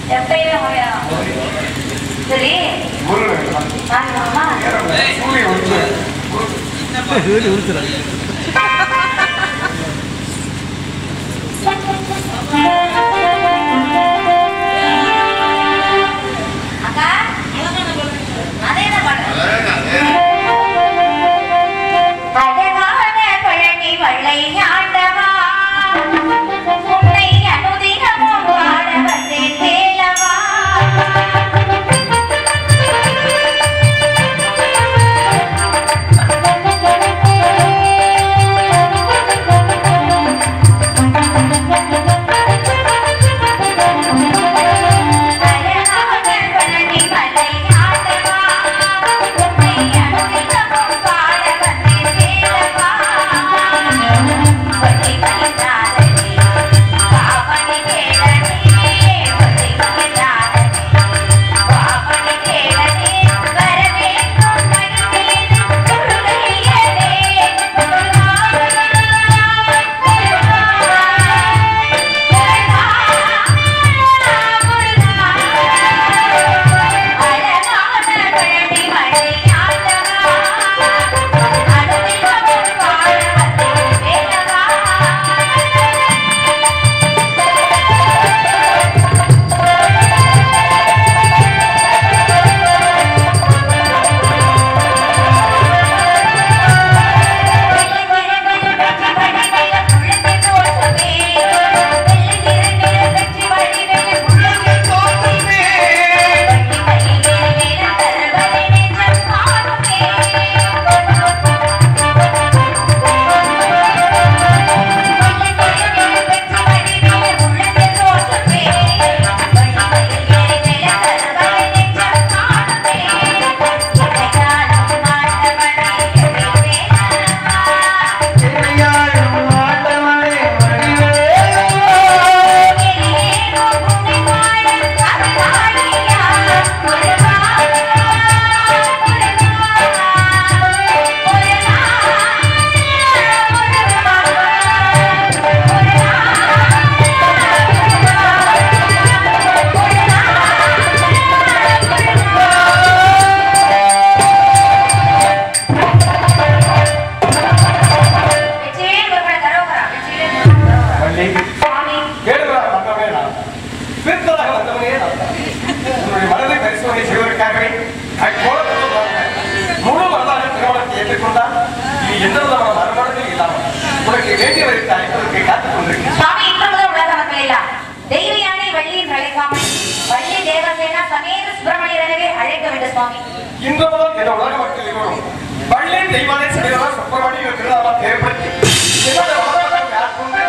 எப்பயுமே முடியும் சரி முருகன் வாங்கம்மா சூரிய வந்து அக்கா அதே என்ன பாட்டு அழகான பழனி வள்ளை ஆண்டவா உன்னை அனுதினமும் பாட வந்தேன் வேலவா அழகான பழனி வள்ளை ஆண்டவா உன்னை அனுதினமும் பாட வந்தேன் வேலவா வள்ளி வந்தாரே பாவனி கேளனே வள்ளி வந்தாரே பாவனி கேளனே வரவேற்கும் மணிமேல் முருகையனே அழகான பழனி மழை ஆண்டவா அனுதினமும் பாட வந்தேன் வேலவா வள்ளி கேளுங்களா வந்தவனே நான் பிற்களாக வந்தவனே நான் உன்னுடைய மனதை பரிசோதனை செய்வதற்காகவே அக்கோலத்தில் முழு மனதாக திருமணத்தை ஏற்றுக்கொண்டால் இது எந்த விதமான மறுமணத்தில் இல்லாமல் உனக்கு வேண்டியவரை அழைப்பதற்கு காத்துக் கொண்டிருக்கிறேன் சுவாமி இன்று முதல் உலக மக்கள் எல்லாம் தெய்வ யானை வள்ளியின் அழைக்காமல் வள்ளி தேவசேனா சமேத சுப்பிரமணியர் எனவே அழைக்க வேண்டும் சுவாமி இன்று முதல் இந்த உலக மக்கள் இருவரும் பள்ளி தெய்வானை செய்தவர் சுப்பிரமணிய திருநாளா ஏற்படுத்தி என்னோட உலகம் மேற்கொண்டு